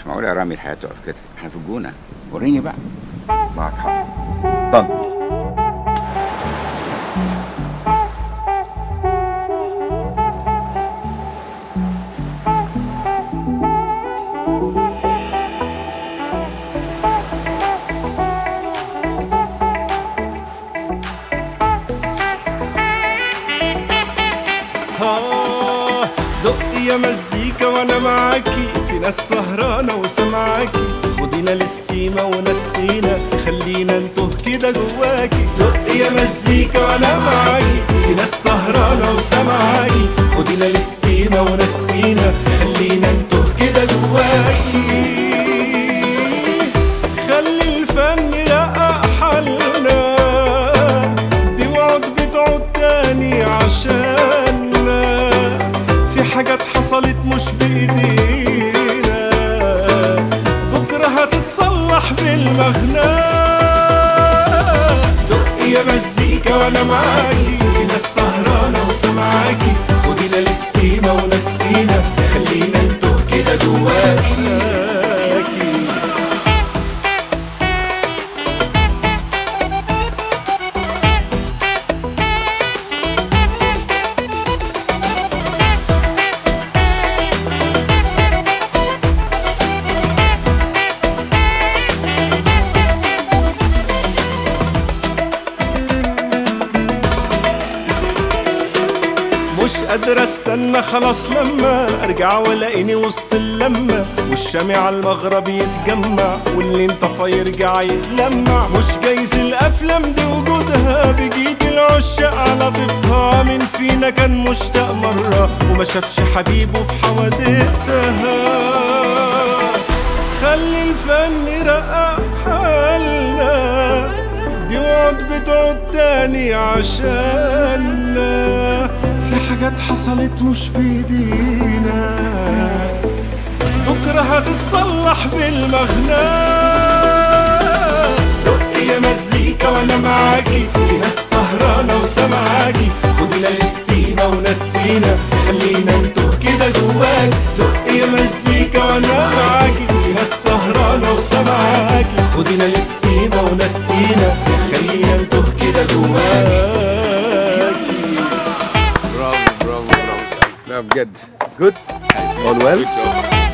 مش معقول يا رامي الحياه تقف كده احنا في الجونه وريني بقى معك حق ضن آه، دقي يا مزيكا وانا معاكي في ناس سهرانة وسمعاكي خدينا للسيما ونسينا خلينا نتوه كده جواكي دقي يا مزيكا وانا معاكي في ناس سهرانة وسمعاكي خدينا للسيما ونسينا خلينا نتوه كده جواكي خلي الفن يرقق حالنا دي وعد بتعود تاني عشاننا في حاجات حصلت مش بايدينا بكره هتتصلح بالمغنى دقي يا مزيكا وانا معاكي في ناس سهرانه وسمعاكي خدينا للسيما ونسينا خلينا نتوه كده جواكي مش قادر استنى خلاص لما ارجع والاقيني وسط اللمة والشامع المغرب يتجمع واللي انطفى يرجع يتلمع مش جايز الافلام دي وجودها بيجيب العشاق على ضيفها من فينا كان مشتاق مرة وما شافش حبيبه في حوادثها خلي الفن يرقق حالنا دي وعد بتعود تاني عشاننا في حاجات حصلت مش بايدينا بكرة هتتصلح بالمغنى دقي يا مزيكا وانا معاكي في ناس سهرانة وسمعاكي خدينا للسيما ونسينا خلينا نتوه كده جواك دقي يا مزيكا وانا معاكي في ناس سهرانة وسمعاكي خدينا للسيما ونسينا خلينا نتوه كده جواك برافو برافو برافو لا بجد جود اول ويل Good job.